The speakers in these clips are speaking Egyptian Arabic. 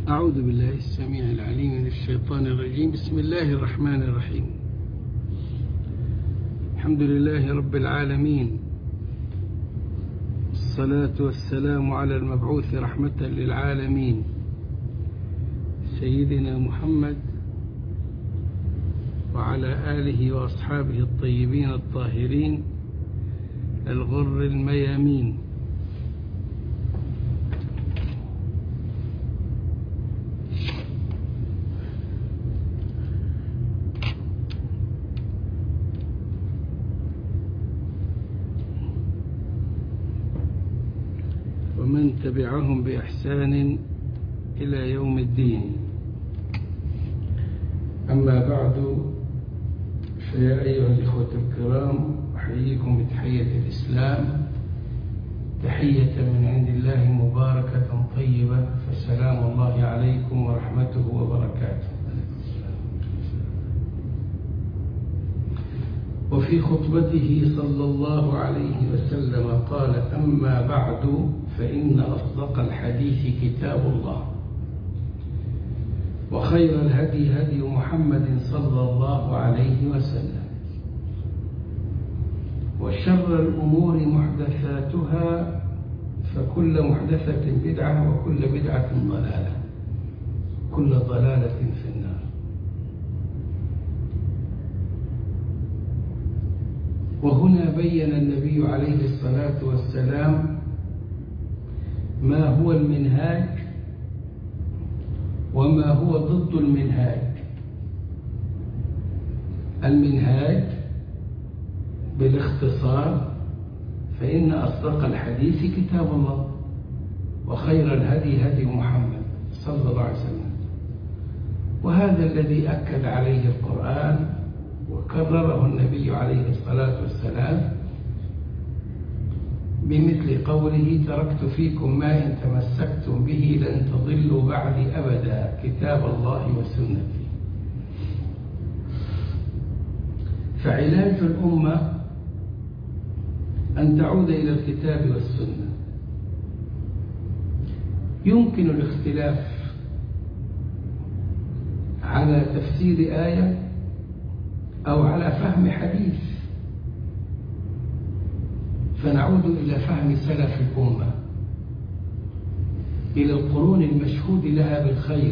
أعوذ بالله السميع العليم من الشيطان الرجيم بسم الله الرحمن الرحيم الحمد لله رب العالمين الصلاة والسلام على المبعوث رحمة للعالمين سيدنا محمد وعلى آله وأصحابه الطيبين الطاهرين الغر الميامين ومن تبعهم بإحسان إلى يوم الدين أما بعد فيا أيها الإخوة الكرام أحييكم بتحية الإسلام تحية من عند الله مباركة طيبة فسلام الله عليكم ورحمته وبركاته وفي خطبته صلى الله عليه وسلم قال أما بعد فإن أصدق الحديث كتاب الله وخير الهدي هدي محمد صلى الله عليه وسلم وشر الأمور محدثاتها فكل محدثة بدعة وكل بدعة ضلالة كل ضلالة في النار وهنا بين النبي عليه الصلاة والسلام ما هو المنهاج وما هو ضد المنهاج المنهاج بالاختصار فإن أصدق الحديث كتاب الله وخير الهدي هدي محمد صلى الله عليه وسلم وهذا الذي أكد عليه القرآن وكرره النبي عليه الصلاة والسلام بمثل قوله تركت فيكم ما إن تمسكتم به لن تضلوا بعدي أبدا كتاب الله وسنتي فعلاج الأمة أن تعود إلى الكتاب والسنة يمكن الاختلاف على تفسير آية أو على فهم حديث فنعود إلى فهم سلف الأمة إلى القرون المشهود لها بالخير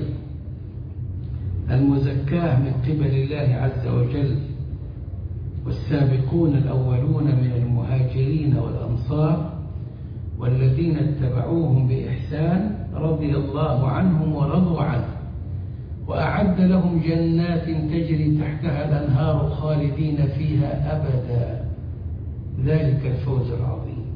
المزكاة من قبل الله عز وجل والسابقون الأولون من المهاجرين والأنصار والذين اتبعوهم بإحسان رضي الله عنهم ورضوا عنه وأعد لهم جنات تجري تحتها الأنهار خالدين فيها أبدا ذلك الفوز العظيم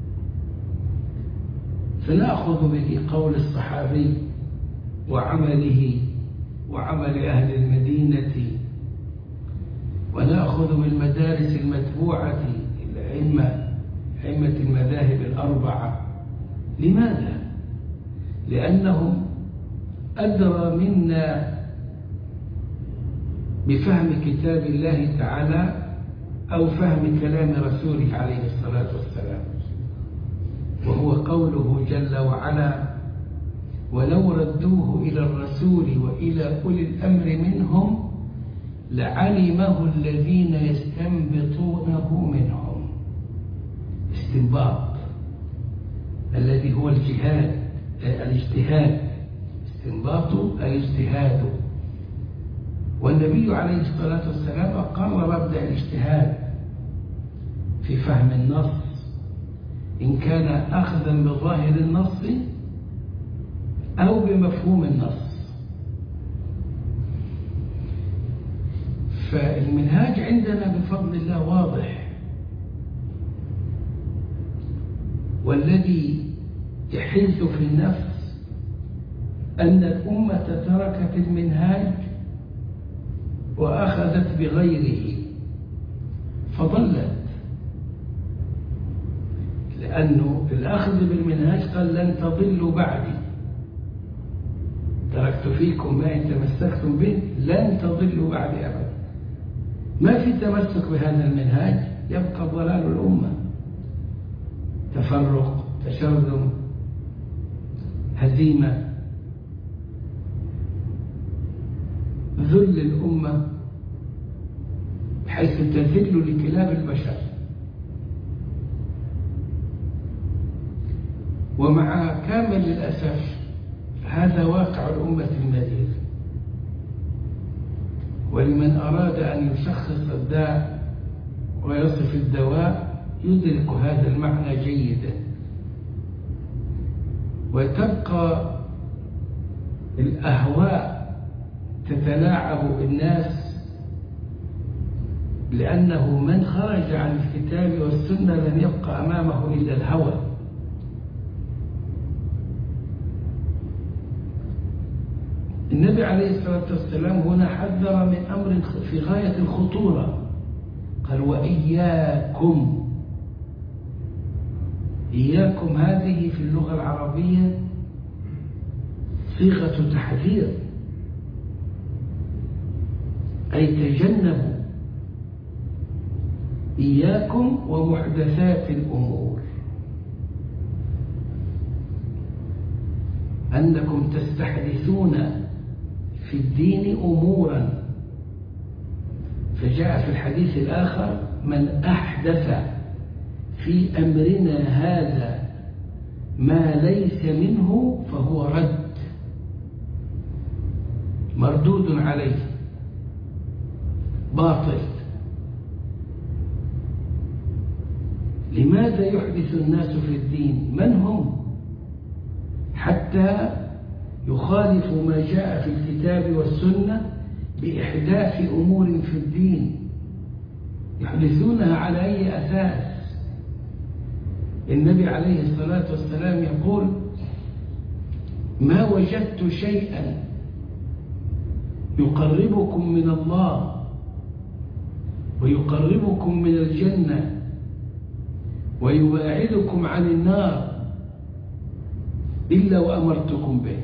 فنأخذ به قول الصحابي وعمله وعمل أهل المدينة ونأخذ بالمدارس المتبوعة الأئمة أئمة المذاهب الأربعة لماذا؟ لأنهم أدرى منا بفهم كتاب الله تعالى أو فهم كلام رسوله عليه الصلاة والسلام وهو قوله جل وعلا ولو ردوه إلى الرسول وإلى أولي الأمر منهم لعلمه الذين يستنبطونه منهم استنباط الذي هو الجهاد الاجتهاد استنباط الاجتهاد والنبي عليه الصلاة والسلام أقر مبدأ الاجتهاد في فهم النص إن كان أخذا بظاهر النص أو بمفهوم النص فالمنهاج عندنا بفضل الله واضح والذي يحز في النفس أن الأمة تركت المنهاج وأخذت بغيره فضلت لأنه الأخذ بالمنهاج قال لن تضلوا بعدي تركت فيكم ما إن تمسكتم به لن تضلوا بعدي أبدا ما في تمسك بهذا المنهاج يبقى ضلال الأمة تفرق تشرذم هزيمة ذل الأمة بحيث تذل لكلاب البشر ومع كامل الأسف هذا واقع الأمة المدير ولمن أراد أن يشخص الداء ويصف الدواء يدرك هذا المعنى جيدا وتبقى الأهواء تتلاعب بالناس لأنه من خرج عن الكتاب والسنة لن يبقى أمامه إلا الهوى النبي عليه الصلاة والسلام هنا حذر من أمر في غاية الخطورة قال وإياكم إياكم هذه في اللغة العربية صيغة تحذير أي تجنبوا إياكم ومحدثات الأمور أنكم تستحدثون في الدين أمورا فجاء في الحديث الآخر من أحدث في أمرنا هذا ما ليس منه فهو رد مردود عليه باطل لماذا يحدث الناس في الدين من هم حتى يخالفوا ما جاء في الكتاب والسنة بإحداث أمور في الدين يحدثونها على أي أساس النبي عليه الصلاة والسلام يقول ما وجدت شيئا يقربكم من الله ويقربكم من الجنة ويباعدكم عن النار إلا وأمرتكم به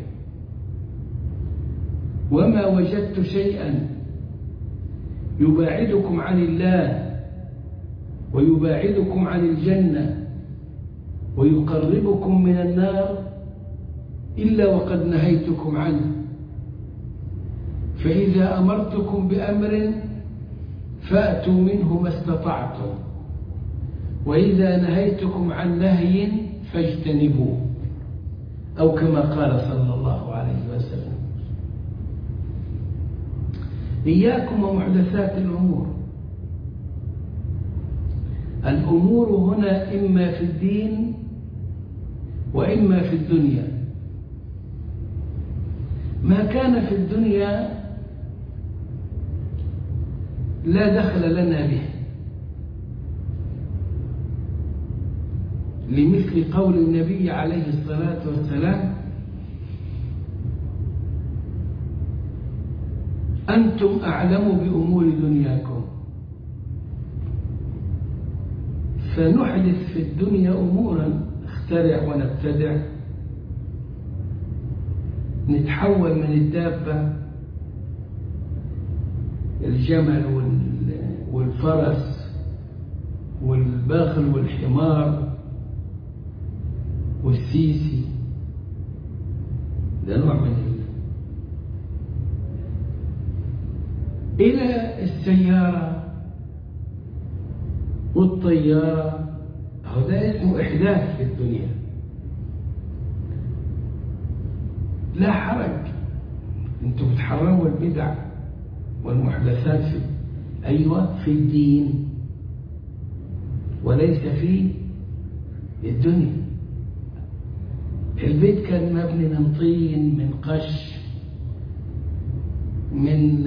وما وجدت شيئا يباعدكم عن الله ويباعدكم عن الجنة ويقربكم من النار إلا وقد نهيتكم عنه فإذا أمرتكم بأمر فأتوا منه ما استطعتم وإذا نهيتكم عن نهي فاجتنبوه أو كما قال صلى الله عليه وسلم إياكم ومحدثات الأمور الأمور هنا إما في الدين وإما في الدنيا ما كان في الدنيا لا دخل لنا به لمثل قول النبي عليه الصلاة والسلام أنتم أعلم بأمور دنياكم فنحدث في الدنيا أمورا نخترع ونبتدع نتحول من الدابة الجمل والفرس والبغل والحمار والسيسي ده نوع من إلى السيارة والطيارة هذا اسمه إحداث في الدنيا لا حرج انتم بتحرموا البدع والمحدثات في أيوة في الدين وليس في الدنيا البيت كان مبني من طين من قش من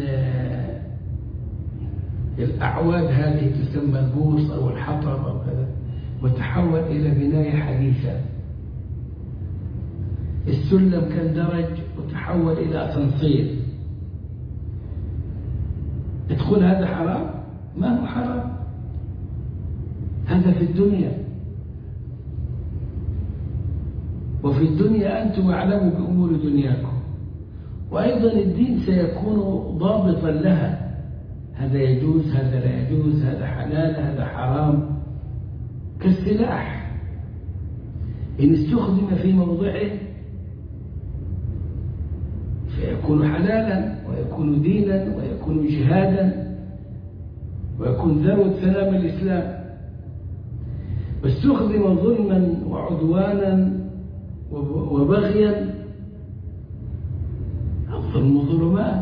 الأعواد هذه تسمى البوص أو الحطب أو كذا وتحول إلى بناية حديثة السلم كان درج وتحول إلى أسانسير تدخل هذا حرام ما هو حرام هذا في الدنيا وفي الدنيا أنتم أعلموا بأمور دنياكم وأيضا الدين سيكون ضابطا لها هذا يجوز هذا لا يجوز هذا حلال هذا حرام كالسلاح إن استخدم في موضعه فيكون حلالا ويكون دينا ويكون جهادا ويكون ذروة سلام الإسلام واستخدم ظلما وعدوانا وبغيا الظلم ظلمات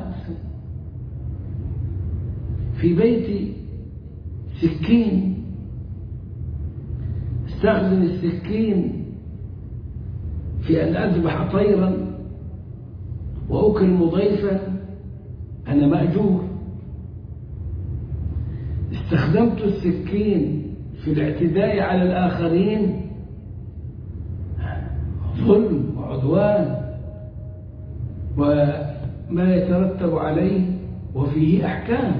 في بيتي سكين استخدم السكين في أن أذبح طيرا وأكرم ضيفا أنا مأجور استخدمت السكين في الاعتداء على الآخرين ظلم وعدوان وما يترتب عليه وفيه أحكام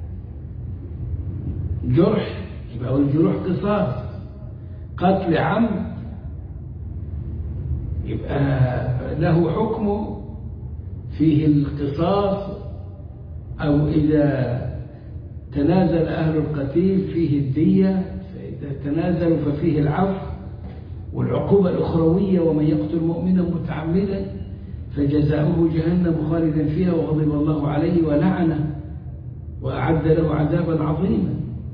جرح يبقى الجروح قصاص قتل عمد يبقى له حكم فيه القصاص أو إذا تنازل أهل القتيل فيه الدية فإذا تنازلوا ففيه العفو والعقوبة الأخروية ومن يقتل مؤمنا متعمدا فجزاؤه جهنم خالدا فيها وغضب الله عليه ولعنه وأعد له عذابا عظيما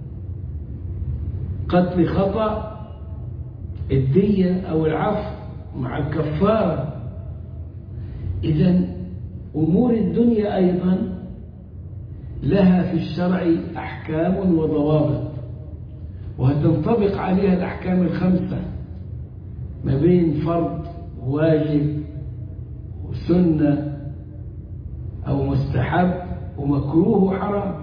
قتل خطأ الدية أو العفو مع الكفارة إذا أمور الدنيا أيضا لها في الشرع أحكام وضوابط وهتنطبق عليها الأحكام الخمسة ما بين فرض واجب وسنة أو مستحب ومكروه وحرام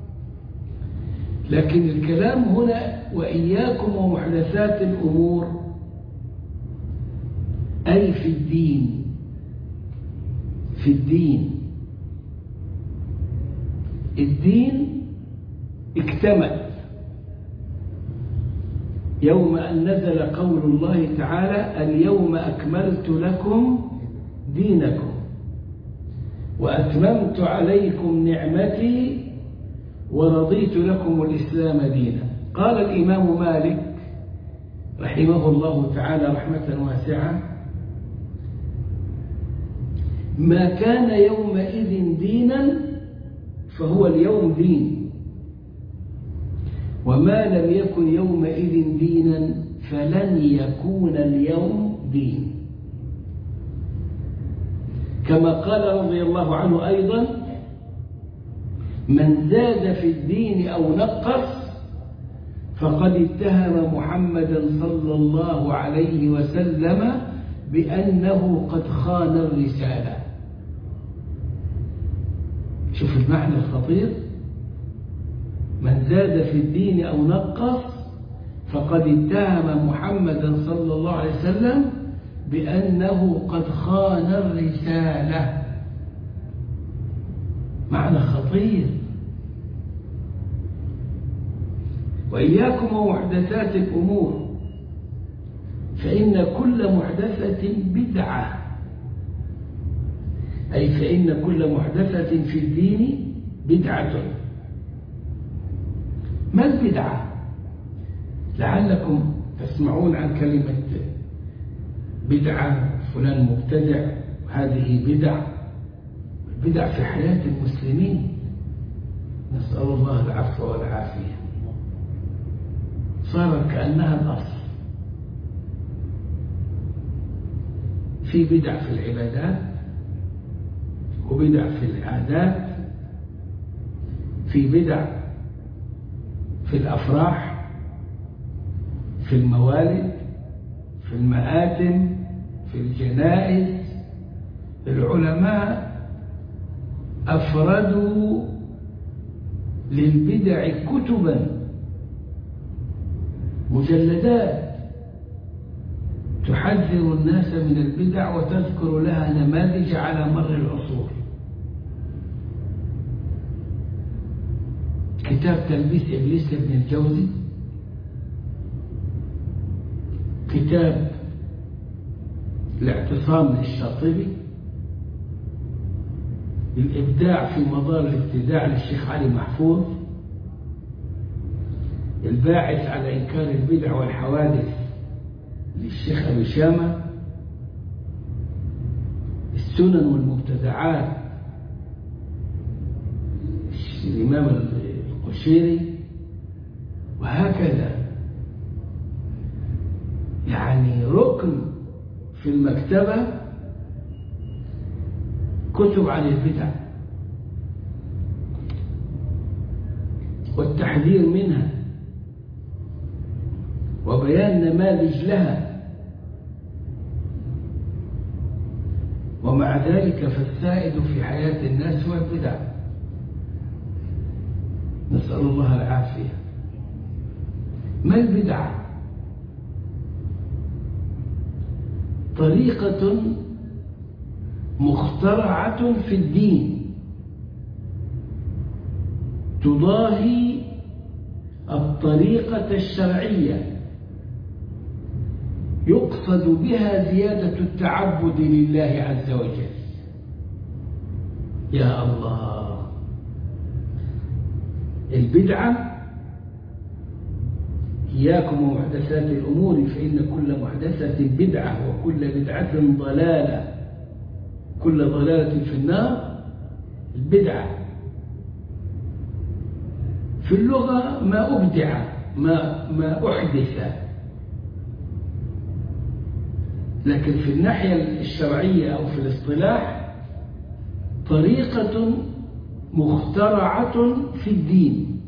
لكن الكلام هنا وإياكم ومحدثات الأمور أي في الدين في الدين الدين اكتمل يوم أن نزل قول الله تعالى اليوم أكملت لكم دينكم وأتممت عليكم نعمتي ورضيت لكم الإسلام دينا قال الإمام مالك رحمه الله تعالى رحمة واسعة ما كان يومئذ دينا فهو اليوم دين وما لم يكن يومئذ دينا فلن يكون اليوم دين كما قال رضي الله عنه أيضا من زاد في الدين أو نقص فقد اتهم محمدا صلى الله عليه وسلم بأنه قد خان الرسالة شوف المعنى الخطير من زاد في الدين أو نقص فقد اتهم محمدا صلى الله عليه وسلم بأنه قد خان الرسالة معنى خطير وإياكم ومحدثات الأمور فإن كل محدثة بدعة أي فإن كل محدثة في الدين بدعة ما البدعة لعلكم تسمعون عن كلمة بدعة فلان مبتدع هذه بدع بدع في حياة المسلمين نسأل الله العفو والعافية صارت كأنها الأصل في بدع في العبادات وبدع في العادات في بدع في الأفراح في الموالد في المآتم في الجنائز العلماء أفردوا للبدع كتبا مجلدات تحذر الناس من البدع وتذكر لها نماذج على مر العصور كتاب تلبيس إبليس لابن الجوزي كتاب الاعتصام للشاطبي الإبداع في مدار الابتداع للشيخ علي محفوظ الباعث على إنكار البدع والحوادث للشيخ أبي شامة السنن والمبتدعات الإمام القشيري وهكذا يعني ركن في المكتبة كتب عن البدع والتحذير منها وبيان نماذج لها ومع ذلك فالسائد في حياة الناس هو البدع نسأل الله العافية ما البدعة طريقة مخترعة في الدين تضاهي الطريقة الشرعية يقصد بها زيادة التعبد لله عز وجل يا الله البدعة إياكم ومحدثات الأمور فإن كل محدثة بدعة وكل بدعة ضلالة كل ضلالة في النار البدعة في اللغة ما أبدع ما, ما أحدث لكن في الناحية الشرعية أو في الاصطلاح طريقة مخترعة في الدين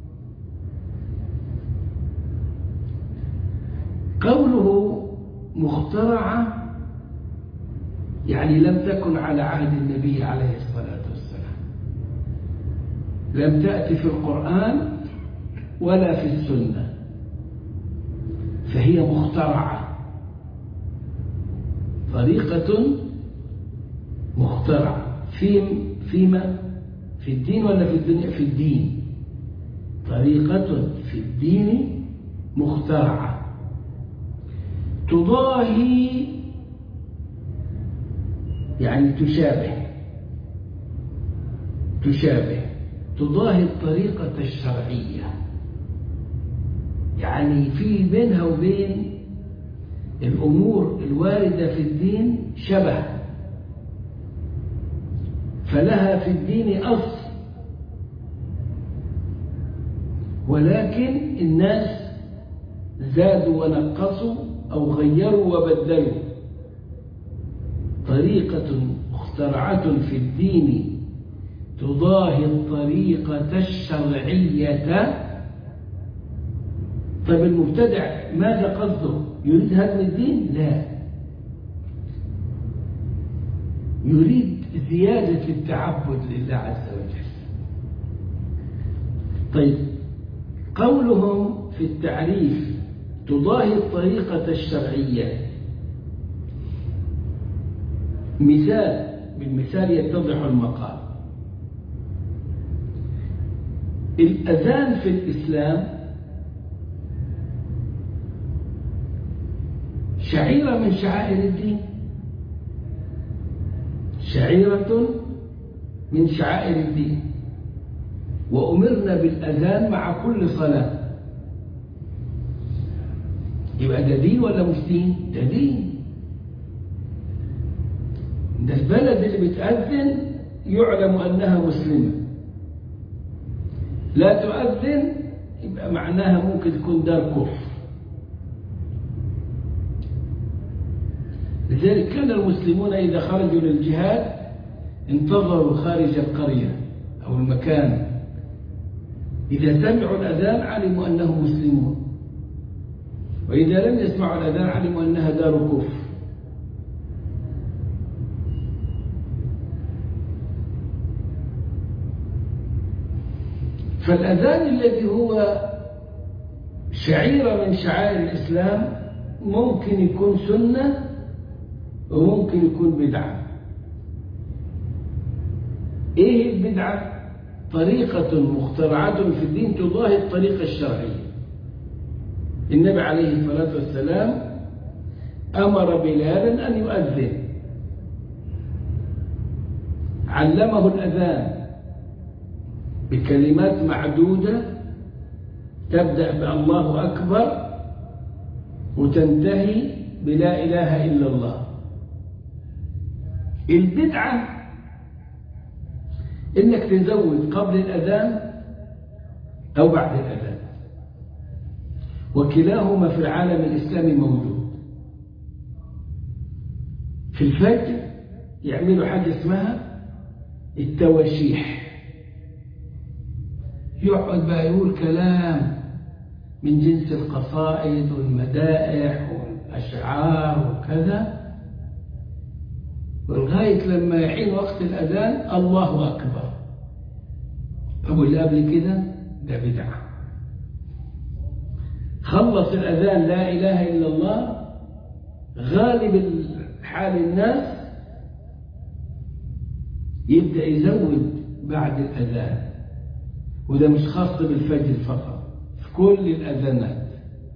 قوله مخترعة يعني لم تكن على عهد النبي عليه الصلاة والسلام لم تأتي في القرآن ولا في السنة فهي مخترعة طريقة مخترعة في فيما في الدين ولا في الدنيا في الدين طريقة في الدين مخترعة تضاهي يعني تشابه تشابه تضاهي الطريقة الشرعية يعني في بينها وبين الأمور الواردة في الدين شبه فلها في الدين أصل ولكن الناس زادوا ونقصوا أو غيروا وبدلوا طريقة مخترعة في الدين تضاهي الطريقة الشرعية طيب المبتدع ماذا قصده يريد هدم الدين لا يريد زيادة التعبد لله عز وجل طيب قولهم في التعريف تضاهي الطريقة الشرعية مثال بالمثال يتضح المقال الأذان في الإسلام شعيرة من شعائر الدين شعيرة من شعائر الدين وأمرنا بالأذان مع كل صلاة يبقى ده دين ولا مش دين؟ ده دين ده البلد اللي بتأذن يعلم أنها مسلمة لا تؤذن يبقى معناها ممكن تكون دار كفر لذلك كان المسلمون إذا خرجوا للجهاد انتظروا خارج القرية أو المكان إذا سمعوا الأذان علموا أنهم مسلمون وإذا لم يسمعوا الأذان علموا أنها دار كفر فالأذان الذي هو شعيرة من شعائر الإسلام ممكن يكون سنة وممكن يكون بدعة إيه البدعة؟ طريقة مخترعة في الدين تضاهي الطريقة الشرعية النبي عليه الصلاة والسلام أمر بلالا أن يؤذن علمه الأذان بكلمات معدودة تبدأ بالله أكبر وتنتهي بلا إله إلا الله البدعة إنك تزود قبل الأذان أو بعد الأذان وكلاهما في العالم الإسلامي موجود في الفجر يعملوا حاجة اسمها التواشيح يقعد بقى يقول كلام من جنس القصائد والمدائح والأشعار وكذا ولغاية لما يحين وقت الأذان الله أكبر أبو اللي قبل كده ده بدعة خلص الأذان لا إله إلا الله غالب حال الناس يبدأ يزود بعد الأذان وده مش خاص بالفجر فقط في كل الأذانات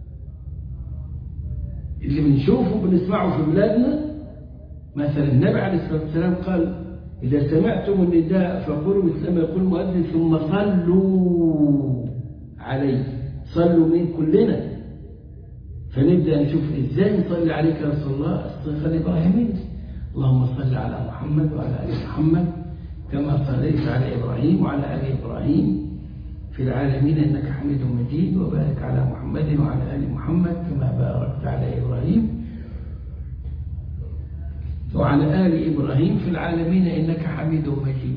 اللي بنشوفه بنسمعه في بلادنا مثلا النبي عليه الصلاة والسلام قال إذا سمعتم النداء فقولوا مثل ما يقول المؤذن ثم صلوا عليه صلوا من كلنا فنبدأ نشوف إزاي نصلي عليك يا رسول الله الصيغة الإبراهيمية اللهم صل على محمد وعلى آل محمد كما صليت على إبراهيم وعلى آل إبراهيم في العالمين إنك حميد مجيد وبارك على محمد وعلى آل محمد كما باركت على إبراهيم وعلى آل إبراهيم في العالمين إنك حميد مجيد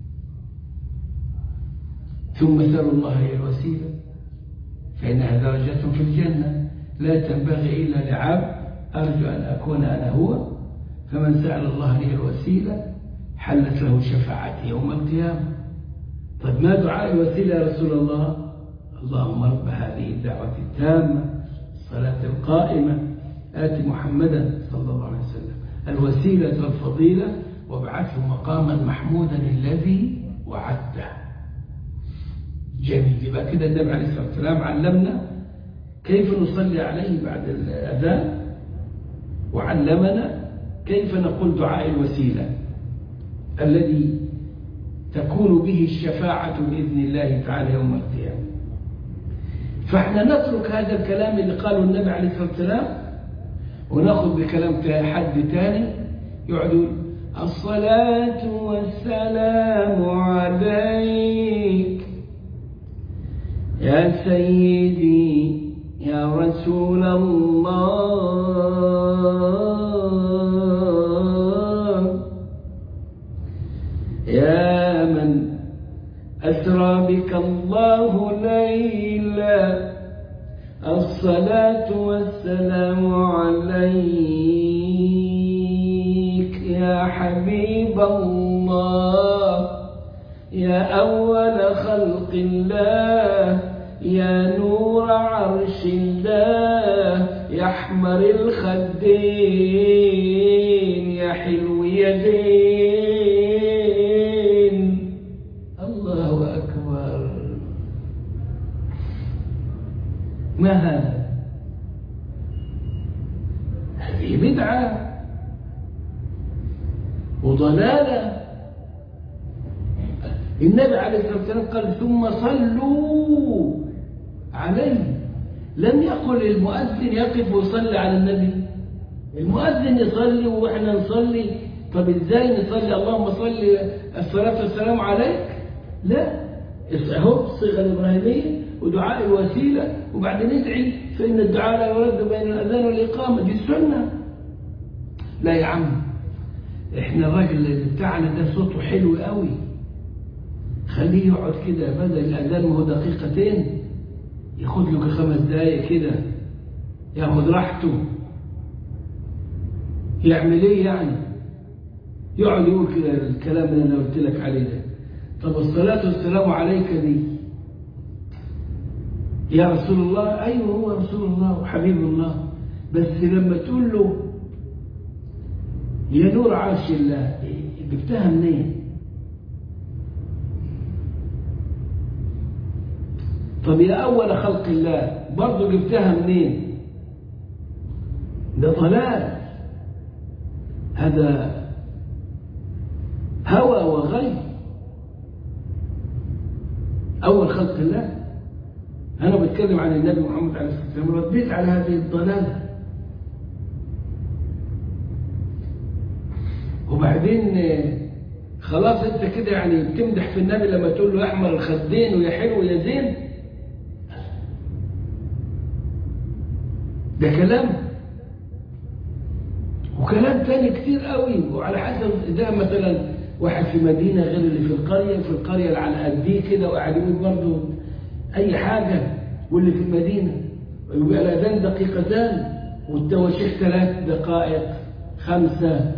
ثم سلوا الله لي الوسيلة فإنها درجة في الجنة لا تنبغي إلا لعبد أرجو أن أكون أنا هو فمن سأل الله لي الوسيلة حلت له شفاعتي يوم القيامة طيب ما دعاء الوسيلة يا رسول الله اللهم رب هذه الدعوة التامة الصلاة القائمة آت محمدا صلى الله عليه وسلم الوسيلة الفضيلة وابعثه مقاما محمودا الذي وعدته جميل يبقى كده النبي عليه الصلاة والسلام علمنا كيف نصلي عليه بعد الأذان وعلمنا كيف نقول دعاء الوسيلة الذي تكون به الشفاعة بإذن الله تعالى يوم القيامة فاحنا نترك هذا الكلام اللي قاله النبي عليه الصلاة والسلام وناخذ بكلام حد تاني يقعد الصلاة والسلام عليك يا سيدي يا رسول الله يا من أسرى بك الله ليلا الصلاة والسلام عليك يا حبيب الله يا أول خلق الله يا نور عرش الله يا أحمر الخدين يا حلو يدين الله أكبر ما هذا هذه بدعة وضلالة النبي عليه الصلاة والسلام قال ثم صلوا عليه لم يقل المؤذن يقف ويصلي على النبي المؤذن يصلي واحنا نصلي طب ازاي نصلي اللهم صل الصلاة والسلام عليك لا اهو الصيغة الإبراهيمية ودعاء الوسيلة وبعدين ندعي فإن الدعاء لا يرد بين الأذان والإقامة دي السنة لا يا عم احنا الراجل اللي بتاعنا ده صوته حلو قوي خليه يقعد كده بدل الأذان وهو دقيقتين ياخد له خمس دقايق كده ياخد راحته يعمل ايه يعني يقعد يقول كده الكلام اللي انا قلت لك عليه ده طب الصلاة والسلام عليك دي يا رسول الله أيوه هو رسول الله وحبيب الله بس لما تقول له يا نور عرش الله جبتها منين طب يا أول خلق الله برضه جبتها منين ده ضلال هذا هوى وغي أول خلق الله أنا بتكلم عن النبي محمد عليه الصلاة والسلام رديت على هذه الضلالة وبعدين خلاص انت كده يعني بتمدح في النبي لما تقول له احمر الخدين ويا حلو يا زين ده كلام وكلام تاني كتير قوي وعلى حسب ده مثلا واحد في مدينة غير اللي في القرية في القرية اللي على قديه كده وقاعد يقول برضه أي حاجة واللي في المدينة يبقى الأذان دقيقتان والتواشيح ثلاث دقائق خمسة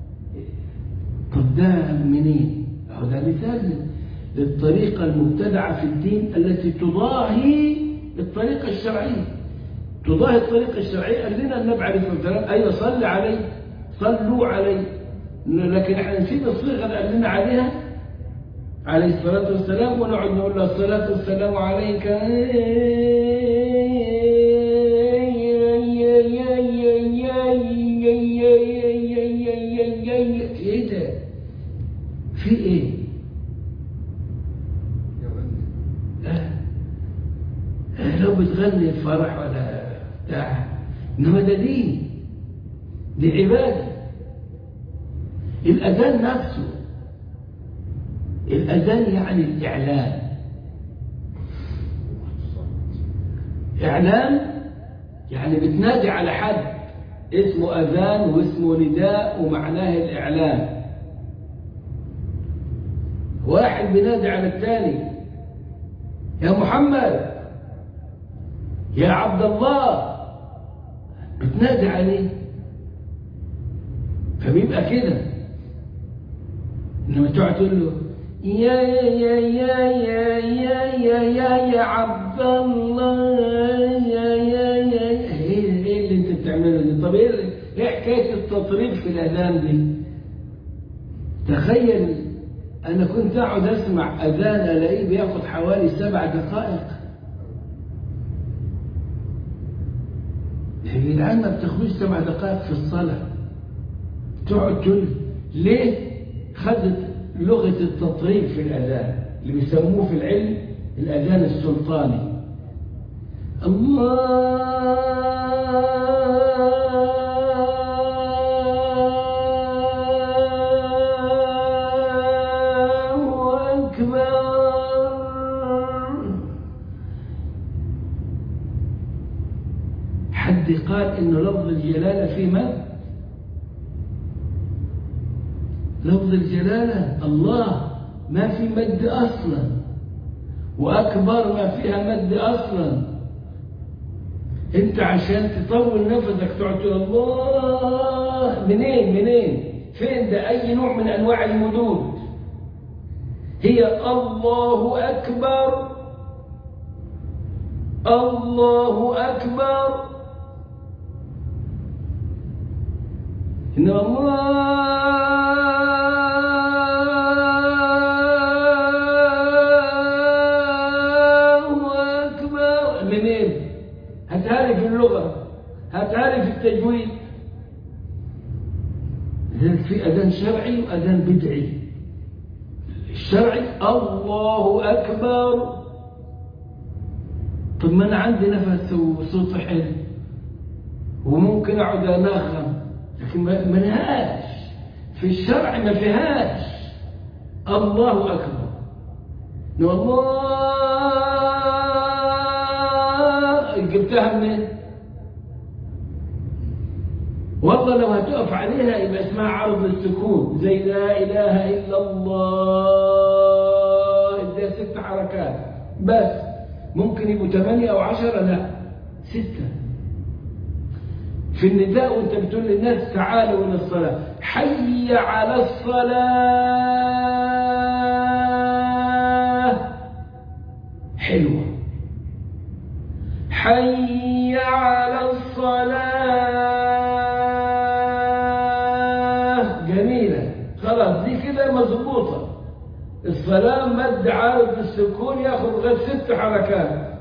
طب ده منين؟ أهو ده مثال للطريقة المبتدعة في الدين التي تضاهي الطريقة الشرعية تضاهي الطريقة الشرعية قال لنا النبي عليه الصلاة والسلام أيوة صلي عليه صلوا عليه لكن احنا نسيب الصيغة اللي قال لنا عليها عليه الصلاة والسلام ونقعد نقول له الصلاة والسلام عليك ايه ده في ايه لو بتغني الفرح ولا بتاع انما ده دين دي عباده الاذان نفسه الاذان يعني الاعلان اعلان يعني بتنادي على حد اسمه اذان واسمه نداء ومعناه الاعلان واحد بينادي على الثاني يا محمد يا عبد الله بتنادي عليه فبيبقى كده انما تقعد تقول له يا يا يا يا يا يا يا يا عبد الله يا يا يا ايه ايه اللي انت بتعمله ده طب ايه ايه حكايه التطريب في الاذان دي تخيل انا كنت اقعد اسمع اذان الاقيه بياخد حوالي سبع دقائق يا جدعان ما بتاخدوش سبع دقائق في الصلاة تقعد تقول ليه خدت لغة التطريب في الأذان اللي بيسموه في العلم الأذان السلطاني الله أكبر حد قال انه لفظ الجلالة في مد لفظ الجلالة الله ما في مد اصلا واكبر ما فيها مد اصلا انت عشان تطول نفسك تقعد تقول الله منين منين فين ده اي نوع من انواع المدود هي الله اكبر الله اكبر إنما الله أكبر منين؟ هتعرف اللغة هتعرف التجويد في أذان شرعي وأذان بدعي الشرعي الله أكبر طب ما أنا عندي نفس وصوت حلو وممكن أقعد أناخم لكن ما لهاش في الشرع ما فيهاش الله أكبر الله جبتها منين والله لو هتقف عليها يبقى اسمها عرض السكون زي لا إله إلا الله ده ست حركات بس ممكن يبقوا ثمانية أو عشرة لا ستة في النداء وانت بتقول للناس تعالوا الى الصلاة حي على الصلاة حلوة حي على الصلاة جميلة خلاص دي كده مظبوطة الصلاة مد عارض السكون ياخذ لغاية ست حركات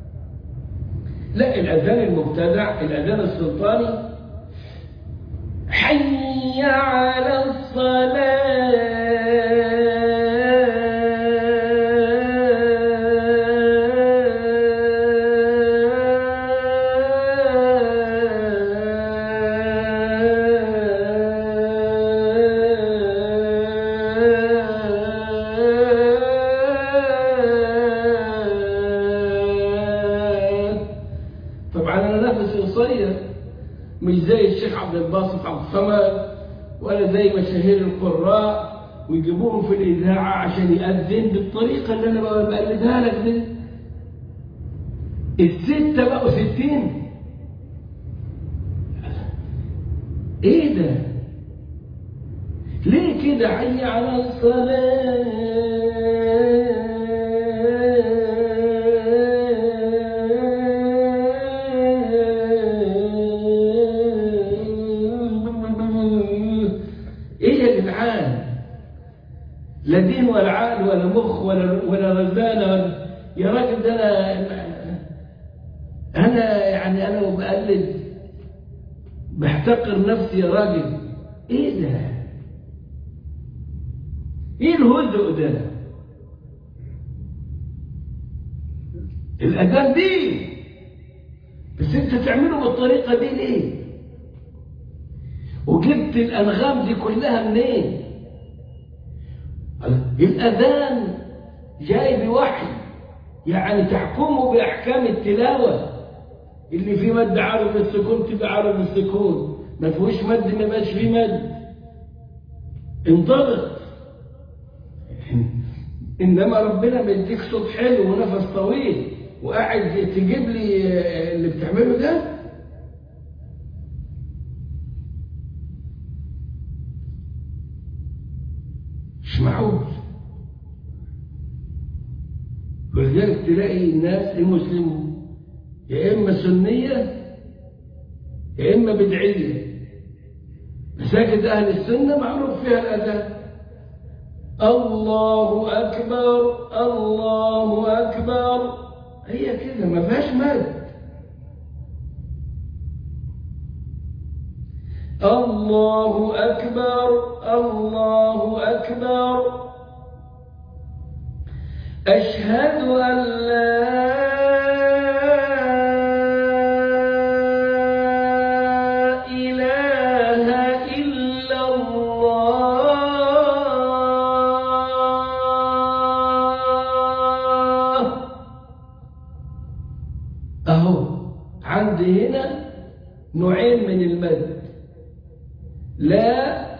لا الأذان المبتدع الأذان السلطاني حي على زي الشيخ عبد الباسط عبد الصمد ولا زي مشاهير القراء ويجيبوهم في الإذاعة عشان يأذن بالطريقة اللي أنا بقلدها لك دي الستة بقوا ستين ايه ده ليه كده حي على الصلاة ايه يا جدعان لا دين ولا عقل ولا مخ ولا ولا رزانه ولا يا راجل ده انا انا يعني انا بقلد بحتقر نفسي يا راجل ايه ده ايه الهدوء ده الاذان دي بس انت تعمله بالطريقه دي ليه وجبت الانغام دي كلها منين الاذان جاي بوحي يعني تحكمه باحكام التلاوه اللي فيه مد عارض السكون تبقى عارض السكون ما فيهوش مد ما يبقاش فيه مد انضبط انما ربنا بيديك صوت حلو ونفس طويل وقاعد تجيب لي اللي بتعمله ده مش معقول ولذلك تلاقي الناس المسلمون يا إما سنية يا إما بدعية مساجد أهل السنة معروف فيها الأذان الله أكبر الله أكبر هي كده ما فيهاش مد الله أكبر الله أكبر أشهد أن لا عندي هنا نوعين من المد لا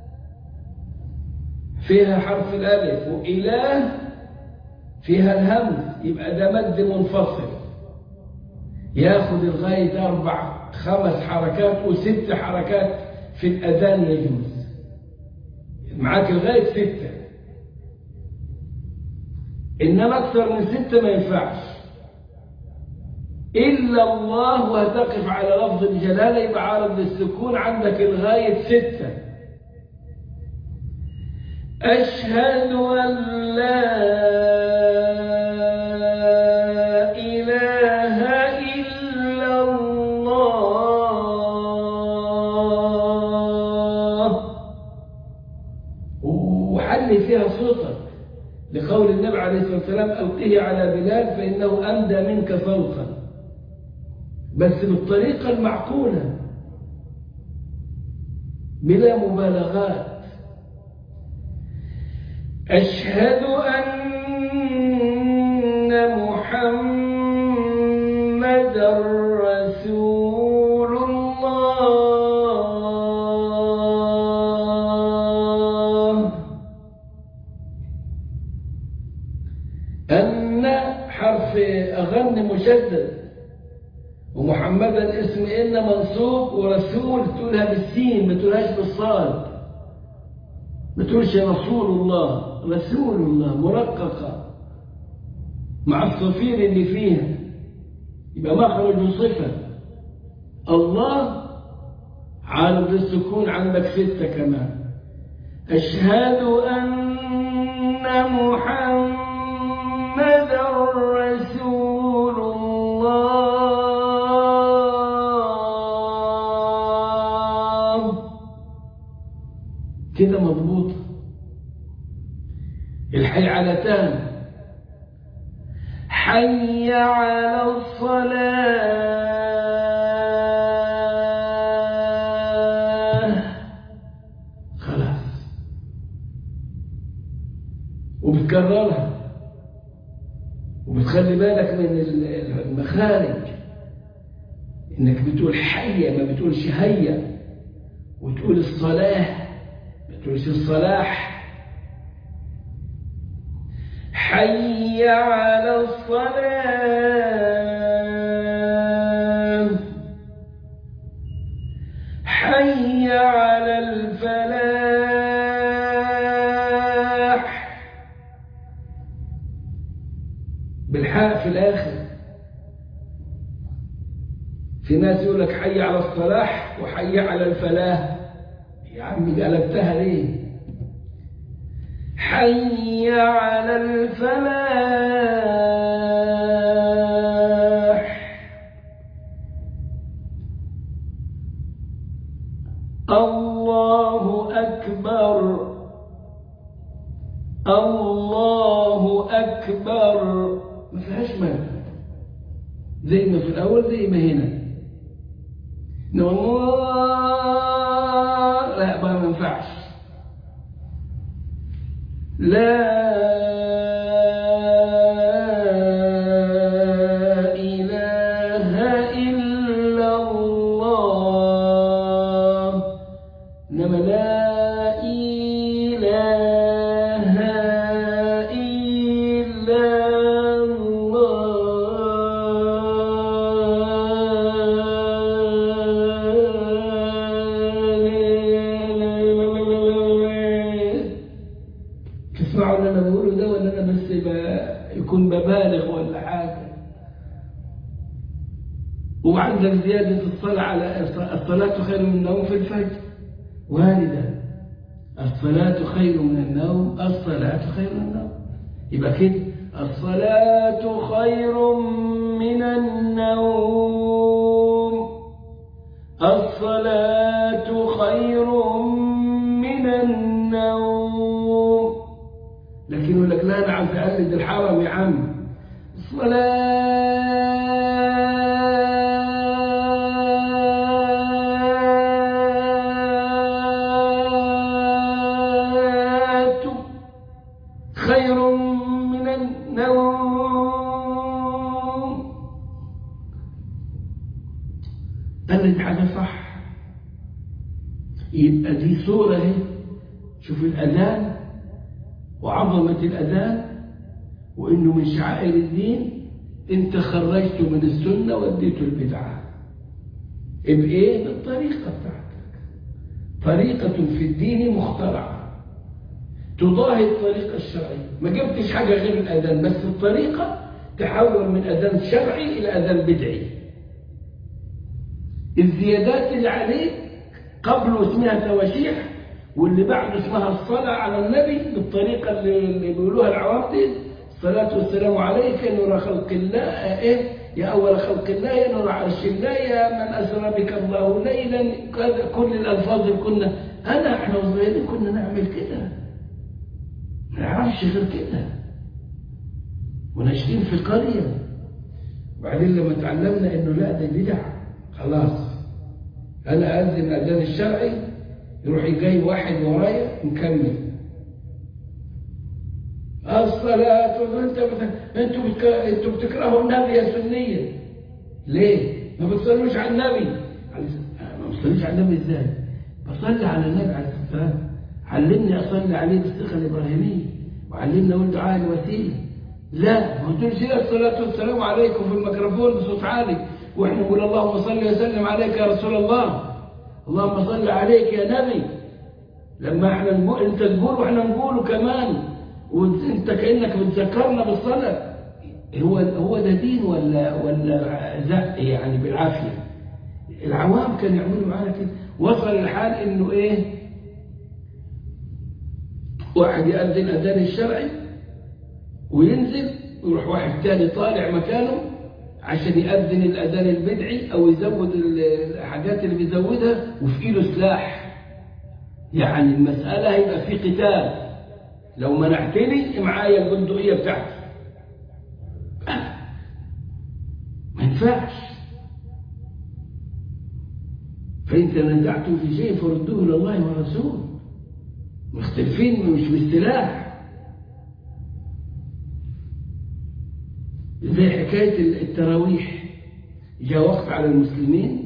فيها حرف الألف وإله فيها الهمز يبقى ده مد منفصل ياخد لغاية أربع خمس حركات وست حركات في الأذان يجوز معاك لغاية ستة إنما أكثر من ستة ما ينفعش إلا الله وهتقف على لفظ الجلالة يبقى عارض للسكون عندك لغاية ستة أشهد أن لا إله إلا الله وحل فيها صوتك لقول النبي عليه الصلاة والسلام ألقيه على بلال فإنه أندى منك صوتا بس بالطريقة المعقولة بلا مبالغات أشهد أن محمد رسول الله أن حرف أغن مشدد ومحمدا اسم إن منصوب ورسول تقولها بالسين ما تقولهاش بالصاد ما تقولش رسول الله رسول الله مرققة مع الصفير اللي فيها يبقى مخرج صفة الله عارض السكون عندك ستة كمان أشهد أن محمد رسول الله كده مضبوط الحي على تام حي على الصلاة خلاص وبتكررها وبتخلي بالك من المخارج انك بتقول حي ما بتقولش هيا وتقول الصلاة ما تقولش الصلاح حي على الصلاة حي على الفلاح بالحاء في الآخر في ناس يقول لك حي على الصلاح وحي على الفلاح يا عمي قلبتها ليه حي على الفلاح الله أكبر الله أكبر ما فيهاش مانع زي ما في الأول زي ما هنا الله لا ما ينفعش لا إله إلا الله إنما لا إله إلا الله تسمعوا اللي انا بقوله ده ولا انا بس ب- يكون ببالغ ولا حاجه وعندك زياده الصلاه على الصلاه خير من النوم في الفجر وارده الصلاه خير من النوم الصلاه خير من النوم يبقى كده الصلاه خير من النوم الصلاه خير من النوم لكن يقول لك لا انا عم تقلد الحرم يا عم الصلاة خير من النوم قلد حاجة صح يبقى دي صورة اهي شوف الأذان وعظمة الأذان وإنه من شعائر الدين أنت خرجته من السنة وديته البدعة بإيه؟ بالطريقة بتاعتك طريقة في الدين مخترعة تضاهي الطريقة الشرعية ما جبتش حاجة غير الأذان بس الطريقة تحول من أذان شرعي إلى أذان بدعي الزيادات اللي عليك قبله اسمها تواشيح واللي بعده اسمها الصلاة على النبي بالطريقة اللي, اللي بيقولوها العوام دي الصلاة والسلام عليك يا نور خلق الله إيه يا أول خلق الله يا نور عرش الله يا من أسرى بك الله ليلا كذا كل الألفاظ اللي كنا أنا إحنا صغيرين كنا نعمل كده ما نعرفش غير كده وناشئين في قرية وبعدين لما تعلمنا إنه لا ده بدع خلاص أنا أذن الأذان الشرعي يروح جاي واحد ورايا نكمل الصلاة انت انتوا بتك... انتوا بتكرهوا النبي يا سنية ليه؟ ما بتصلوش على النبي ما بتصليش على النبي ازاي؟ بصلي على النبي عليه الصلاة والسلام علمني اصلي عليه بالصيغة الابراهيمية وعلمني اقول دعاء الوسيلة لا ما تقولش لي الصلاة والسلام عليكم في الميكروفون بصوت عالي واحنا نقول اللهم صل وسلم عليك يا رسول الله اللهم صل عليك يا نبي لما احنا نقول انت تقول واحنا نقوله كمان وانت كانك بتذكرنا بالصلاه هو هو ده دين ولا ولا زق يعني بالعافيه العوام كانوا يعملوا معانا كده وصل الحال انه ايه واحد يأذن الأذان الشرعي وينزل ويروح واحد تاني طالع مكانه عشان يأذن الأذان البدعي أو يزود الحاجات اللي بيزودها وفي إيده سلاح يعني المسألة هيبقى في قتال لو منعتني معايا البندقية بتاعتي ما ينفعش فإن تنازعتم في شيء فردوه إلى الله ورسوله مختلفين مش بالسلاح زي حكاية التراويح جاء وقت على المسلمين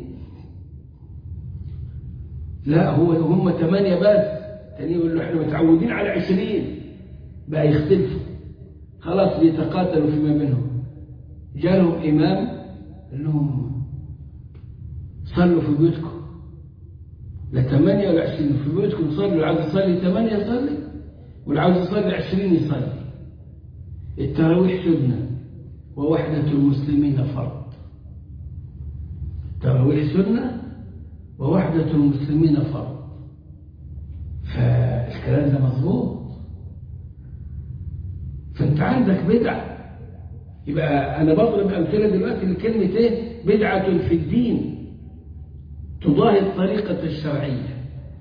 لا هو هم ثمانية بس تاني يقول له احنا متعودين على عشرين بقى يختلفوا خلاص بيتقاتلوا فيما بينهم جالهم إمام قال لهم صلوا في بيوتكم لا ثمانية ولا عشرين في بيوتكم صلوا اللي عاوز يصلي ثمانية يصلي واللي عاوز يصلي عشرين يصلي التراويح سنة ووحدة المسلمين فرض التراويح سنة ووحدة المسلمين فرض فالكلام ده مظبوط فانت عندك بدعة يبقى انا بضرب امثله دلوقتي لكلمه ايه بدعه في الدين تضاهي الطريقه الشرعيه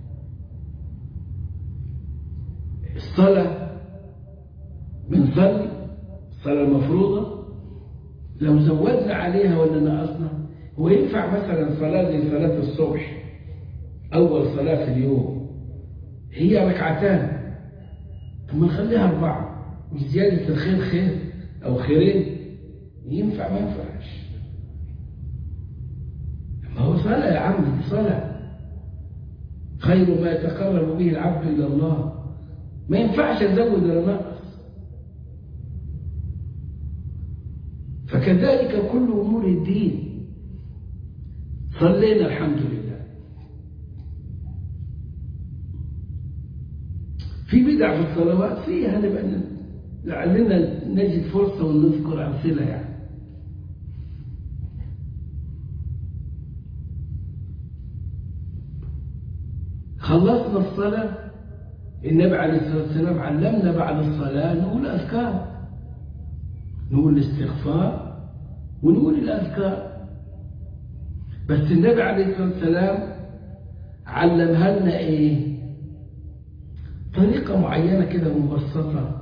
الصلاه بنصلي الصلاه المفروضه لو زودنا عليها ولا نقصنا هو ينفع مثلا صلاه زي صلاه الصبح اول صلاه في اليوم هي ركعتان ثم نخليها اربعه وزياده الخير خير أو خيرين ينفع ما ينفعش ما هو صلاة يا عم دي صلاة خير ما يتقرب به العبد إلى الله ما ينفعش أزود ولا نقص فكذلك كل أمور الدين صلينا الحمد لله في بدع في الصلوات فيها نبقى لعلنا نجد فرصة ونذكر أمثلة يعني خلصنا الصلاة النبي عليه الصلاة والسلام علمنا بعد الصلاة نقول أذكار نقول الاستغفار ونقول الأذكار بس النبي عليه الصلاة والسلام علمها لنا إيه طريقة معينة كده مبسطة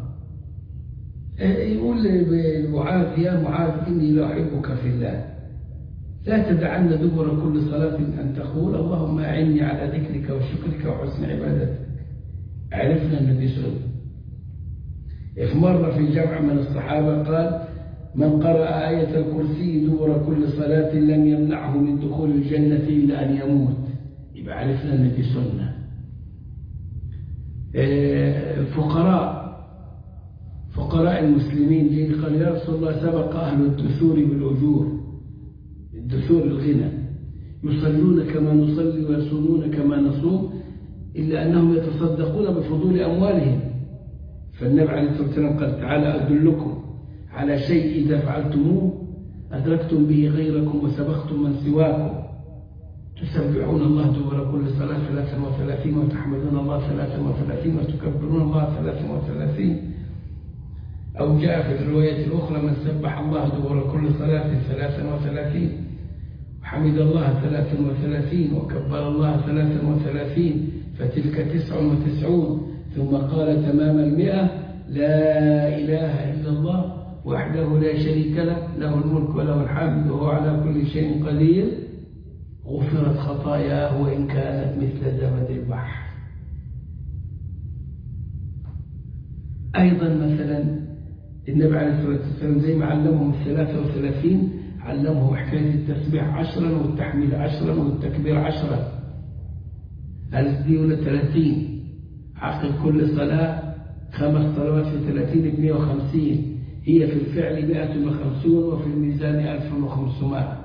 يقول لمعاذ يا معاذ إني لا أحبك في الله لا تدعن دبر كل صلاة أن تقول اللهم أعني على ذكرك وشكرك وحسن عبادتك عرفنا النبي صلى الله عليه وسلم في مرة في جمع من الصحابة قال من قرأ آية الكرسي دبر كل صلاة لم يمنعه من دخول الجنة إلا أن يموت يبقى عرفنا النبي سنة الفقراء فقراء المسلمين جه قال يا رسول الله سبق أهل الدثور بالأجور الدثور الغنى يصلون كما نصلي ويصومون كما نصوم إلا أنهم يتصدقون بفضول أموالهم فالنبي عليه الصلاة والسلام قال تعالى أدلكم على شيء إذا فعلتموه أدركتم به غيركم وسبقتم من سواكم تسبحون الله دبر كل صلاة ثلاثا وثلاثين وتحمدون الله ثلاثا وثلاثين وتكبرون الله ثلاثا وثلاثين أو جاء في الرواية الأخرى من سبح الله دبر كل صلاة ثلاثا وثلاثين وحمد الله ثلاثا وثلاثين وكبر الله ثلاثا وثلاثين فتلك تسع وتسعون ثم قال تمام المئة لا إله إلا الله وحده لا شريك له له الملك وله الحمد وهو على كل شيء قدير غفرت خطاياه وإن كانت مثل زبد البحر أيضا مثلا النبي عليه الصلاة والسلام زي ما علمهم الثلاثة وثلاثين علمهم حكاية التسبيح عشرا والتحميل عشرا والتكبير عشرا ألف دي ولا ثلاثين عقد كل صلاة خمس صلوات في ثلاثين بمئة وخمسين هي في الفعل مئة وخمسون وفي الميزان ألف وخمسمائة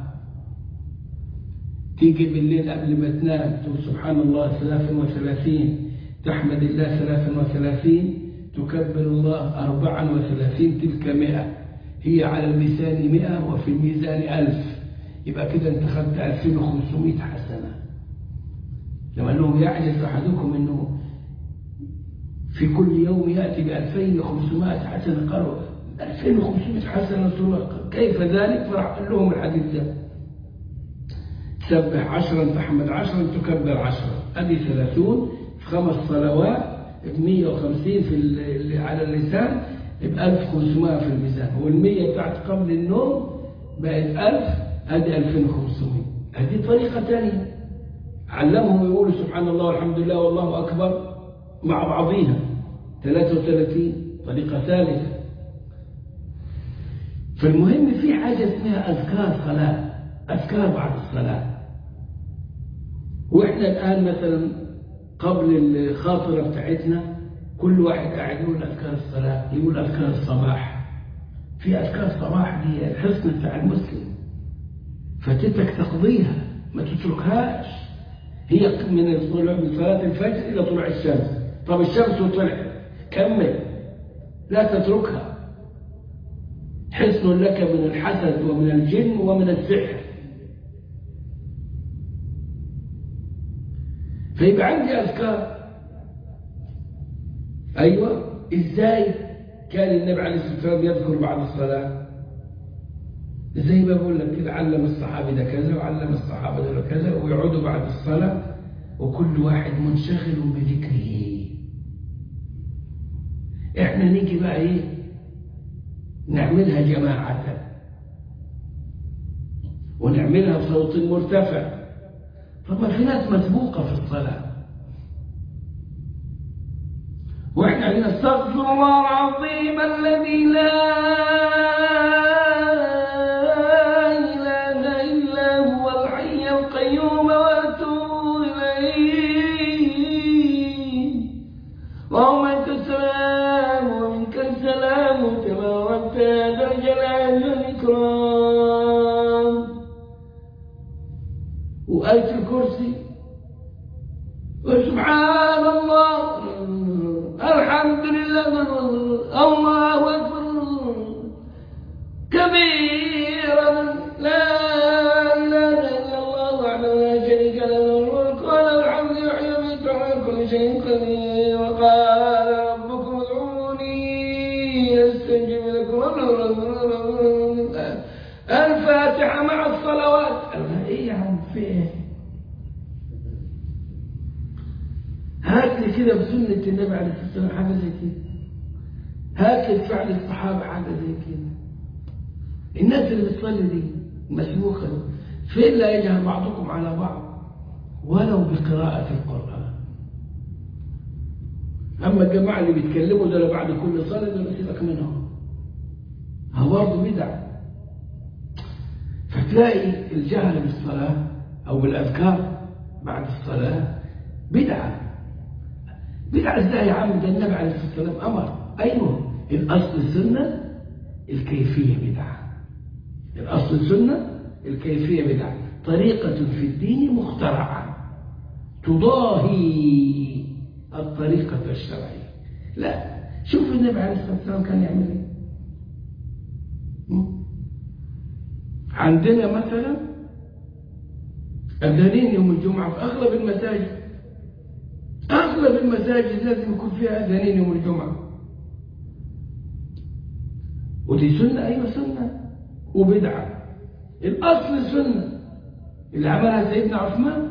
تيجي بالليل قبل ما تنام تقول سبحان الله ثلاثا وثلاثين تحمد الله ثلاثا وثلاثين تكبر الله أربعا وثلاثين تلك مئة هي على الميزان مئة وفي الميزان ألف يبقى كده انت خدت ألفين وخمسمائة حسنة لما لهم يعجز أحدكم أنه في كل يوم يأتي بألفين وخمسمائة حسنة قالوا ألفين وخمسمائة حسنة رسول الله كيف ذلك فرح لهم الحديث ده تسبح عشرا تحمد عشرا تكبر عشرا هذه ثلاثون في خمس صلوات ب 150 في على اللسان ب 1500 في الميزان وال100 بتاعت قبل النوم بقت 1000 ادي 2500 هذه طريقه ثانيه علمهم يقولوا سبحان الله والحمد لله والله اكبر مع بعضيها 33 طريقه ثالثه فالمهم في حاجه اسمها اذكار صلاه أذكار بعد الصلاة وإحنا الآن مثلا قبل الخاطرة بتاعتنا كل واحد قاعد يقول أذكار الصلاة يقول أذكار الصباح في أذكار الصباح دي الحصن بتاع المسلم فاتتك تقضيها ما تتركهاش هي من من صلاة الفجر إلى طلوع الشمس طب الشمس طلعت كمل لا تتركها حصن لك من الحسد ومن الجن ومن السحر فيبقى عندي أذكار أيوة إزاي كان النبي عليه الصلاة والسلام يذكر بعد الصلاة زي ما بقول لك كده علم الصحابي ده كذا وعلم الصحابة ده كذا ويقعدوا بعد الصلاة وكل واحد منشغل بذكره احنا نيجي بقى ايه نعملها جماعة ونعملها بصوت مرتفع طب ما في ناس مسبوقة في الصلاة واحنا علينا استغفر الله العظيم الذي لا اله الا هو الحي القيوم واتوب اليه اللهم انت السلام ومنك السلام تباركت يا ذا الجلال والاكرام وآية الكرسي وسبحان الله الحمد لله الله أكبر كبيرا لا إله إلا الله وحده لا شريك له الملك وله الحمد يحيي ويميت وعلى كل شيء قدير وقال ربكم ادعوني استجب لكم الفاتحة مع الصلوات ايه يا عم في ايه هات لي كده بسنة النبي عليه الصلاة والسلام حاجة زي كده هات لي بفعل الصحابة حاجة زي كده الناس اللي بتصلي دي مسبوقة فين لا يجهل بعضكم على بعض ولو بقراءة القرآن أما الجماعة اللي بيتكلموا دول بعد كل صلاة دول سيبك منهم هو برضه بدع فتلاقي الجهل بالصلاة أو بالأذكار بعد الصلاة بدعة بدعة ازاي يا عم ده النبي عليه الصلاة والسلام أمر أيوه الأصل السنة الكيفية بدعة الأصل السنة الكيفية بدعة طريقة في الدين مخترعة تضاهي الطريقة الشرعية لا شوف النبي عليه الصلاة والسلام كان يعمل ايه عندنا مثلا أذانين يوم الجمعة في أغلب المساجد أغلب المساجد لازم يكون فيها أذانين يوم الجمعة ودي سنة أيوة سنة وبدعة الأصل سنة اللي عملها سيدنا عثمان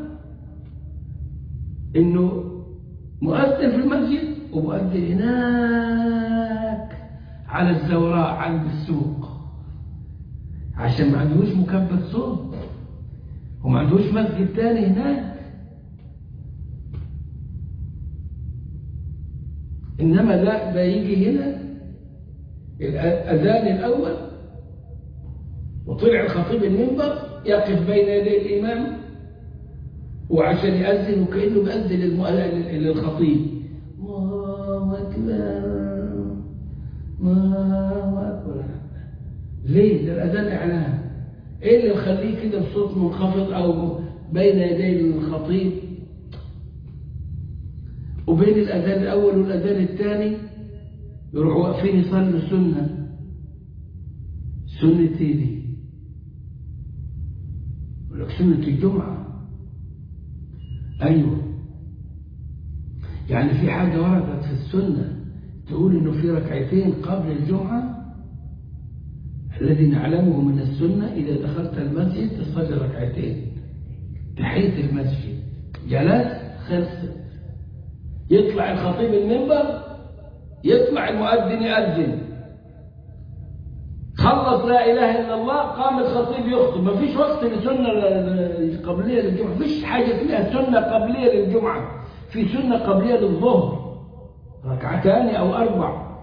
إنه مؤذن في المسجد ومؤذن هناك على الزوراء عند السوق عشان ما عندهوش مكبر صوت وما عندهوش مسجد تاني هناك إنما لا ده يجي هنا الأذان الأول وطلع الخطيب المنبر يقف بين يدي الإمام وعشان يأذن وكأنه بيأذن للخطيب الله أكبر الله أكبر ليه؟ ده الأذان إعلان إيه اللي يخليه كده بصوت منخفض أو بين يدي الخطيب وبين الأذان الأول والأذان الثاني يروحوا واقفين يصلوا سنة سنة إيه دي؟ يقول لك سنة الجمعة أيوه يعني في حاجة وردت في السنة تقول إنه في ركعتين قبل الجمعة الذي نعلمه من السنة إذا دخلت المسجد تصلي ركعتين تحية المسجد جلس خلصت يطلع الخطيب المنبر يطلع المؤذن يأذن خلص لا إله إلا الله قام الخطيب يخطب ما فيش وقت لسنة قبلية للجمعة فيش حاجة فيها سنة قبلية للجمعة في سنة قبلية للظهر ركعتان أو أربع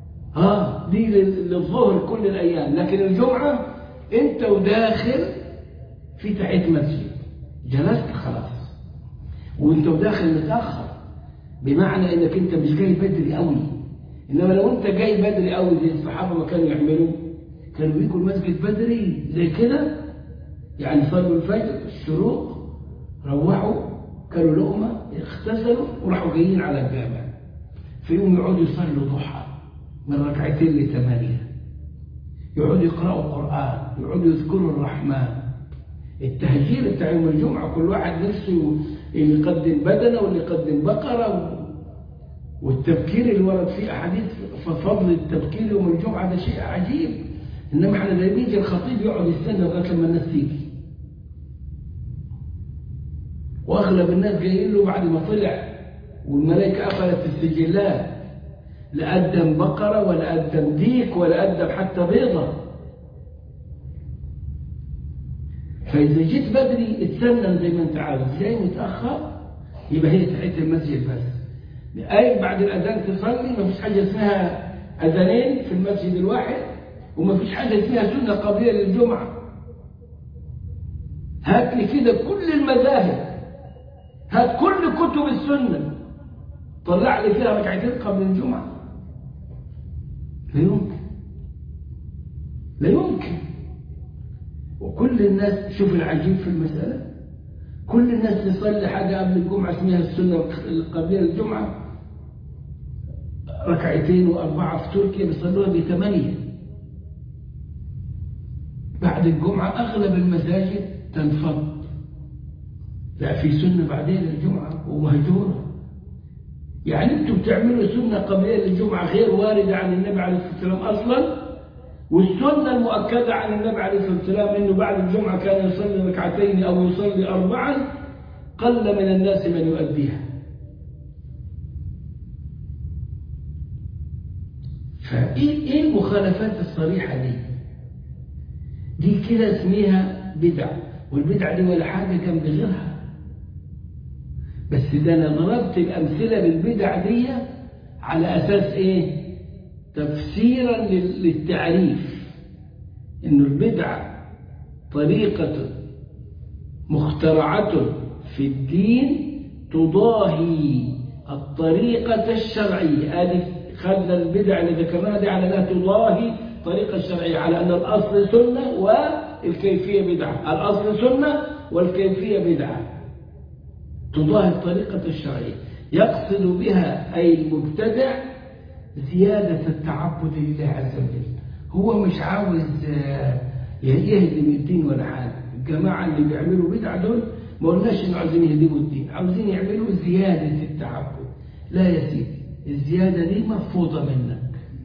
ها دي للظهر كل الأيام لكن الجمعة أنت وداخل في تحية مسجد جلست خلاص وانت داخل متأخر بمعنى انك انت مش جاي بدري قوي انما لو انت جاي بدري قوي زي الصحابة ما كانوا يعملوا كانوا بيجوا المسجد بدري زي كده يعني صلوا الفجر الشروق روحوا كانوا لقمة اغتسلوا وراحوا جايين على الجامع في يوم يقعدوا يصلوا ضحى من ركعتين لثمانية يقعدوا يقرأوا القرآن يقعدوا يذكروا الرحمن التهجير بتاع يوم الجمعة كل واحد نفسه اللي يقدم بدنة واللي يقدم بقرة والتبكير اللي ورد فيه أحاديث ففضل التبكير يوم الجمعة ده شيء عجيب إنما احنا لما يجي الخطيب يقعد يستنى لغاية لما الناس تيجي وأغلب الناس جايين له بعد ما طلع والملائكة قفلت السجلات لا قدم بقرة ولا قدم ديك ولا قدم حتى بيضة فإذا جيت بدري اتسنن زي ما انت عاوز جاي متأخر يبقى هي تحية المسجد بس قايم بعد الأذان تصلي ما فيش حاجة اسمها أذانين في المسجد الواحد وما فيش حاجة اسمها سنة قبلية للجمعة هات لي كده كل المذاهب هات كل كتب السنة طلع لي فيها ركعتين قبل الجمعة لا يمكن لا يمكن وكل الناس شوف العجيب في المسألة كل الناس تصلي حاجة قبل الجمعة اسمها السنة قبل الجمعة ركعتين وأربعة في تركيا بيصلوها بثمانية بعد الجمعة أغلب المساجد تنفض لا في سنة بعدين الجمعة ومهجورة يعني انتم بتعملوا سنة قبلية للجمعة غير واردة عن النبي عليه الصلاة والسلام أصلا والسنة المؤكدة عن النبي عليه الصلاة والسلام أنه بعد الجمعة كان يصلي ركعتين أو يصلي أربعا قل من الناس من يؤديها فإيه المخالفات الصريحة دي دي كده اسميها بدع والبدع دي ولا حاجة كان بغيرها بس ده أنا ضربت الأمثلة بالبدع دي على أساس إيه تفسيرا للتعريف إنه البدعة طريقة مخترعة في الدين تضاهي الطريقة الشرعية هذه خدنا البدع اللي ذكرناها دي على أنها تضاهي الطريقة الشرعية على أن الأصل سنة والكيفية بدعة الأصل سنة والكيفية بدعة تضاهي الطريقة الشرعية يقصد بها أي المبتدع زيادة التعبد لله عز وجل هو مش عاوز يهدم الدين ولا حاجة الجماعة اللي بيعملوا بدعة دول ما قلناش انه عاوزين يهدموا الدين عاوزين يعملوا زيادة التعبد لا يا سيدي الزيادة دي مرفوضة منك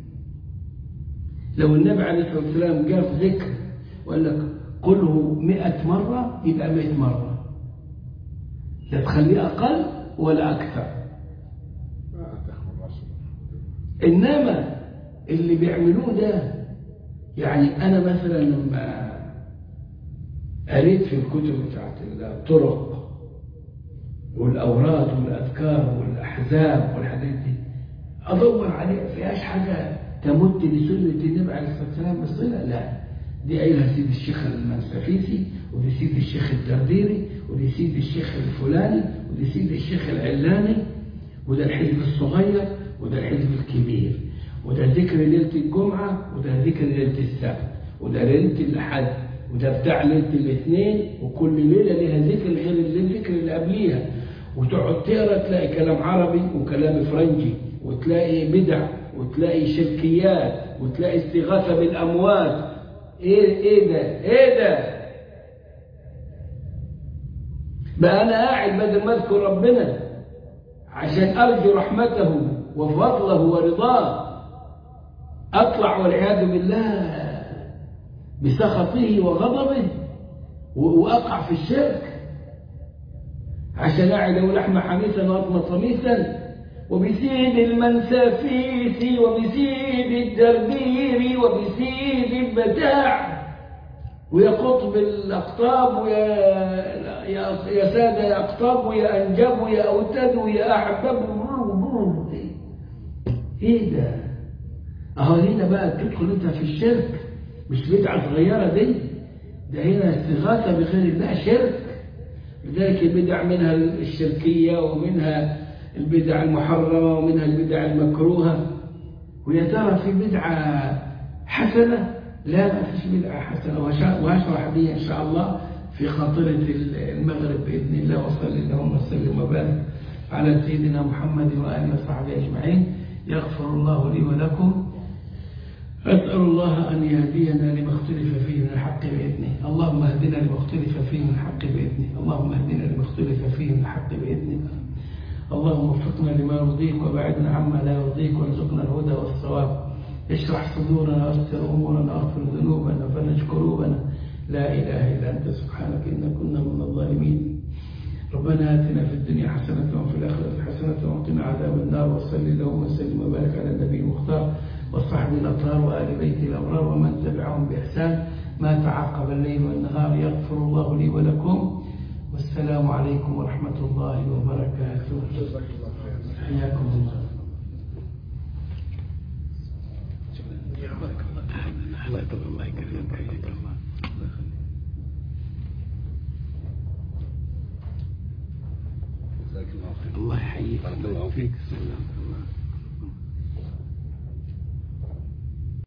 لو النبي عليه الصلاة والسلام جاب ذكر وقال لك قله مئة مرة يبقى مئة مرة لا تخليه أقل ولا أكثر إنما اللي بيعملوه ده يعني أنا مثلا لما قريت في الكتب بتاعت الطرق والأوراد والأذكار والأحزاب والحاجات دي أدور عليها فيهاش حاجة تمد لسنة النبي عليه الصلاة والسلام بالصلة لا دي قايلها سيد الشيخ المنسفيسي ودي سيد الشيخ الدرديري ودي سيد الشيخ الفلاني ودي سيد الشيخ العلاني وده الحزب الصغير وده الحزب الكبير وده ذكر ليلة الجمعة وده ذكر ليلة السبت وده ليلة الحد وده بتاع ليلة الاثنين وكل ليلة لها ذكر غير الذكر اللي قبليها وتقعد تقرا تلاقي كلام عربي وكلام فرنجي وتلاقي بدع وتلاقي شركيات وتلاقي استغاثة بالأموات ايه ايه ده ايه ده بقى انا قاعد بدل ما اذكر ربنا عشان ارجو رحمته وفضله ورضاه اطلع والعياذ بالله بسخطه وغضبه واقع في الشرك عشان اعد لحم حميسا واطمى طميسا وبسيد المنسافيس وبسيد الدردير وبسيد البتاع ويا قطب الأقطاب ويا يا يا سادة يا أقطاب ويا أنجب ويا أوتاد ويا أحباب إيه ده؟ أهو هنا بقى تدخل أنت في الشرك مش بدعة صغيرة دي ده هنا استغاثة بغير الله شرك لذلك البدع منها الشركية ومنها البدع المحرمة ومنها البدع المكروهة ويا ترى في بدعة حسنة لا ما فيش بدعة حسنة وهشرح دي إن شاء الله في خاطرة المغرب بإذن الله وصلي اللهم وسلم وبارك على سيدنا محمد وآله وصحبه أجمعين يغفر الله لي ولكم أسأل الله أن يهدينا لما اختلف فيه من الحق بإذنه اللهم اهدنا لما اختلف فيه من الحق بإذنه اللهم اهدنا لما اختلف فيه من الحق بإذنك اللهم وفقنا لما يرضيك وبعدنا عما لا يرضيك وارزقنا الهدى والصواب اشرح صدورنا واستر أمورنا واغفر ذنوبنا فرج كروبنا لا إله إلا أنت سبحانك إنا كنا من الظالمين ربنا آتنا في الدنيا حسنة وفي الآخرة حسنة وقنا عذاب النار وصل اللهم وسلم وبارك على النبي المختار وصحبه الأطهار وآل بيته الأبرار ومن تبعهم بإحسان ما تعاقب الليل والنهار يغفر الله لي ولكم والسلام عليكم ورحمة الله وبركاته حياكم الله الله يطول الله يكرمك الله يحييك الله يحييك